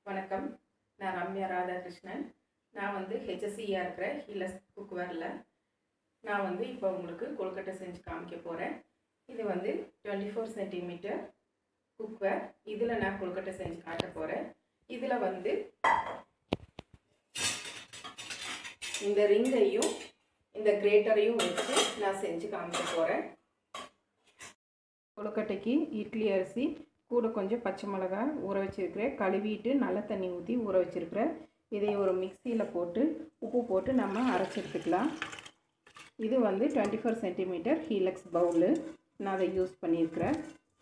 வணக்கம் நான் ரம்யா ராதாகிருஷ்ணன் நான் வந்து ஹெச்எஸ்சியாக இருக்கிற ஹிலஸ் குக்வேரில் நான் வந்து இப்போ உங்களுக்கு கொழுக்கட்டை செஞ்சு காமிக்க போகிறேன் இது வந்து டுவெண்ட்டி ஃபோர் சென்டிமீட்டர் குக்வேர் இதில் நான் கொழுக்கட்டை செஞ்சு காட்ட போகிறேன் இதில் வந்து இந்த ரிங்கையும் இந்த கிரேட்டரையும் வச்சு நான் செஞ்சு காமிக்க போகிறேன் கொழுக்கட்டைக்கு இட்லி அரிசி கூட கொஞ்சம் பச்சை மிளகாய் ஊற வச்சுருக்கிறேன் கழுவிட்டு நல்ல தண்ணி ஊற்றி ஊற வச்சுருக்கிறேன் இதை ஒரு மிக்சியில் போட்டு உப்பு போட்டு நம்ம அரைச்சி எடுத்துக்கலாம் இது வந்து டுவெண்ட்டி ஃபோர் சென்டிமீட்டர் ஹீலக்ஸ் பவுலு நான் அதை யூஸ் பண்ணியிருக்கிறேன்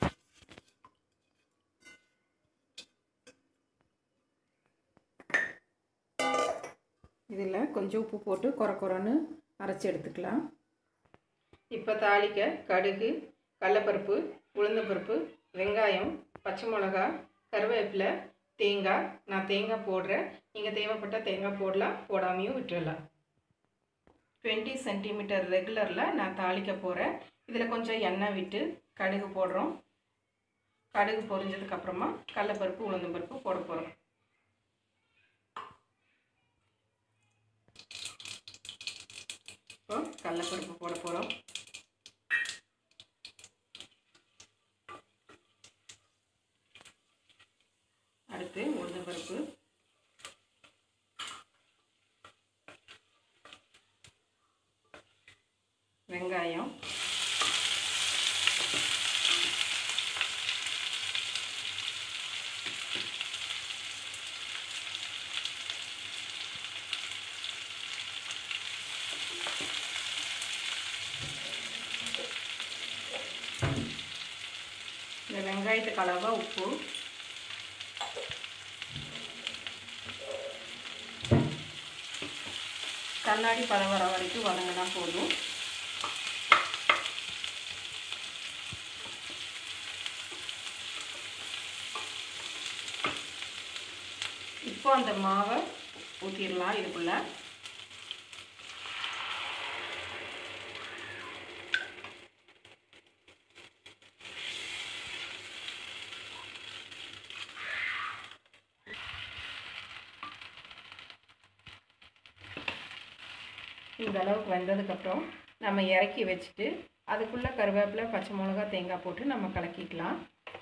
இதில் கொஞ்சம் உப்பு போட்டு குறை குறைன்னு அரைச்சி எடுத்துக்கலாம் இப்போ தாளிக்க கடுகு கடலப்பருப்பு உளுந்தம்பருப்பு வெங்காயம் பச்சை மிளகா கருவேப்பிலை தேங்காய் நான் தேங்காய் போடுறேன் நீங்கள் தேவைப்பட்டால் தேங்காய் போடலாம் போடாமையும் விட்டுடலாம் டுவெண்ட்டி சென்டிமீட்டர் ரெகுலரில் நான் தாளிக்க போகிறேன் இதில் கொஞ்சம் எண்ணெய் விட்டு கடுகு போடுறோம் கடுகு பொரிஞ்சதுக்கப்புறமா கடலப்பருப்பு உளுந்தம்பருப்பு போட போகிறோம் இப்போ கடலப்பருப்பு போட போகிறோம் அடுத்து உளுந்தம்பருப்பு வெங்காயம் இந்த வெங்காயத்துக்கு அளவாக உப்பு கண்ணாடி பதம் வர வரைக்கும் வதங்கினா போதும் இப்போ அந்த மாவை ஊற்றிடலாம் இதுக்குள்ள இந்த அளவுக்கு வெந்ததுக்கப்புறம் நம்ம இறக்கி வச்சுட்டு அதுக்குள்ளே கருவேப்பிலை பச்சை மிளகா தேங்காய் போட்டு நம்ம கலக்கிக்கலாம்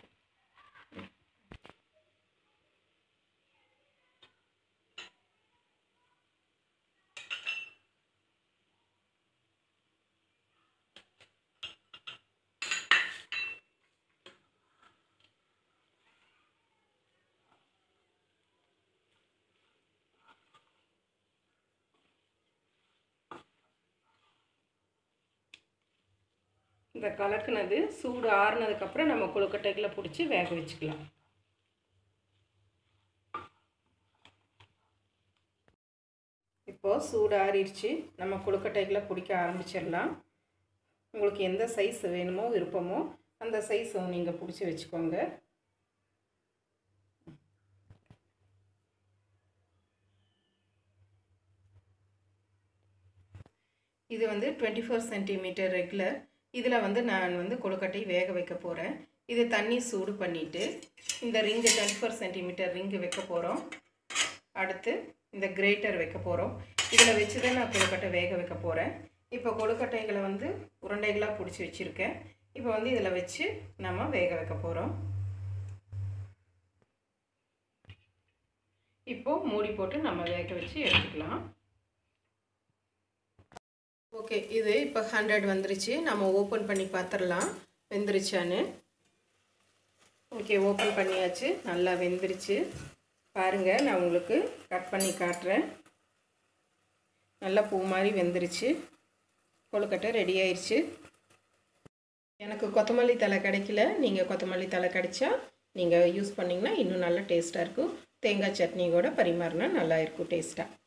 இந்த கலக்குனது சூடு ஆறுனதுக்கப்புறம் நம்ம கொழுக்கட்டைகளை பிடிச்சி வேக வச்சுக்கலாம் இப்போது சூடு ஆறிடுச்சு நம்ம கொழுக்கட்டைகளை பிடிக்க ஆரம்பிச்சிடலாம் உங்களுக்கு எந்த சைஸ் வேணுமோ விருப்பமோ அந்த சைஸ் நீங்கள் பிடிச்சி வச்சுக்கோங்க இது வந்து டுவெண்ட்டி ஃபோர் சென்டிமீட்டர் ரெகுலர் இதில் வந்து நான் வந்து கொழுக்கட்டை வேக வைக்க போகிறேன் இது தண்ணி சூடு பண்ணிவிட்டு இந்த ring twenty four centimetre ring வைக்க போகிறோம் அடுத்து இந்த கிரேட்டர் வைக்க போகிறோம் இதில் வச்சு தான் நான் கொழுக்கட்டை வேக வைக்க போகிறேன் இப்போ கொழுக்கட்டைகளை வந்து உருண்டைகளாக பிடிச்சி வச்சுருக்கேன் இப்போ வந்து இதில் வச்சு நம்ம வேக வைக்க போகிறோம் இப்போது மூடி போட்டு நம்ம வேக வச்சு எடுத்துக்கலாம் ஓகே இது இப்போ ஹண்ட்ரட் வந்துருச்சு நம்ம ஓப்பன் பண்ணி பார்த்துடலாம் வெந்துருச்சான்னு ஓகே ஓப்பன் பண்ணியாச்சு நல்லா வெந்துருச்சு பாருங்கள் நான் உங்களுக்கு கட் பண்ணி காட்டுறேன் நல்லா பூ மாதிரி வெந்துருச்சு கொழுக்கட்டை ரெடி ஆயிடுச்சு எனக்கு கொத்தமல்லி தலை கிடைக்கல நீங்கள் கொத்தமல்லி தலை கிடைச்சா நீங்கள் யூஸ் பண்ணிங்கன்னா இன்னும் நல்லா டேஸ்ட்டாக இருக்கும் தேங்காய் சட்னி கூட பரிமாறினா நல்லா இருக்கும் டேஸ்ட்டாக